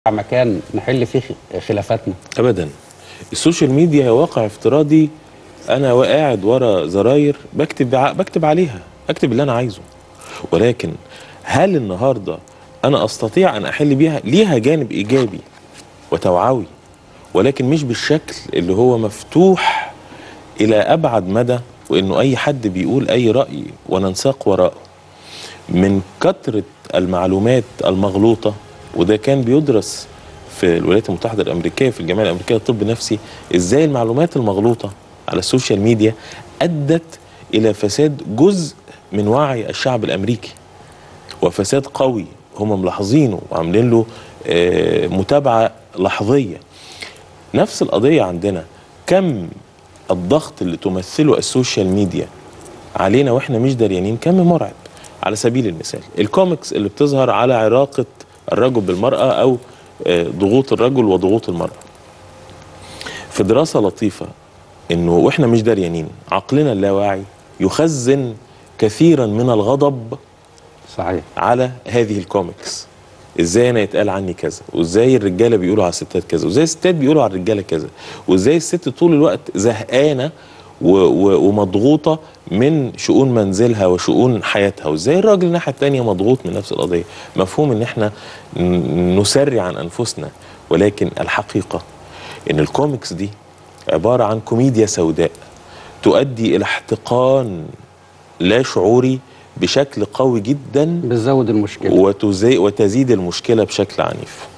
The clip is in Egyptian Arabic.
مكان نحل فيه خلافاتنا ابدا السوشيال ميديا هي واقع افتراضي انا قاعد ورا زراير بكتب ع- بكتب عليها اكتب اللي انا عايزه ولكن هل النهارده انا استطيع ان احل بيها ليها جانب ايجابي وتوعوي ولكن مش بالشكل اللي هو مفتوح الى ابعد مدى وانه اي حد بيقول اي راي وننساق وراءه من كثره المعلومات المغلوطه وده كان بيدرس في الولايات المتحده الامريكيه في الجامعه الامريكيه للطب النفسي ازاي المعلومات المغلوطه على السوشيال ميديا ادت الى فساد جزء من وعي الشعب الامريكي وفساد قوي هم ملاحظينه وعاملين له آه، متابعه لحظيه نفس القضيه عندنا كم الضغط اللي تمثله السوشيال ميديا علينا واحنا مش دريانين كم مرعب على سبيل المثال الكوميكس اللي بتظهر على علاقه الرجل بالمراه او آه، ضغوط الرجل وضغوط المراه في دراسه لطيفه انه واحنا مش دريانين عقلنا اللاواعي يخزن كثيرا من الغضب صحيح على هذه الكوميكس ازاي انا يتقال عني كذا وازاي الرجاله بيقولوا على الستات كذا وازاي الستات بيقولوا على الرجاله كذا وازاي الست طول الوقت زهقانه و- و- ومضغوطه من شؤون منزلها وشؤون حياتها وازاي الراجل الناحيه الثانيه مضغوط من نفس القضيه مفهوم ان احنا ن- نسري عن انفسنا ولكن الحقيقه ان الكوميكس دي عباره عن كوميديا سوداء تؤدي الى احتقان لا شعوري بشكل قوي جدا بتزود المشكله وتزي وتزيد المشكله بشكل عنيف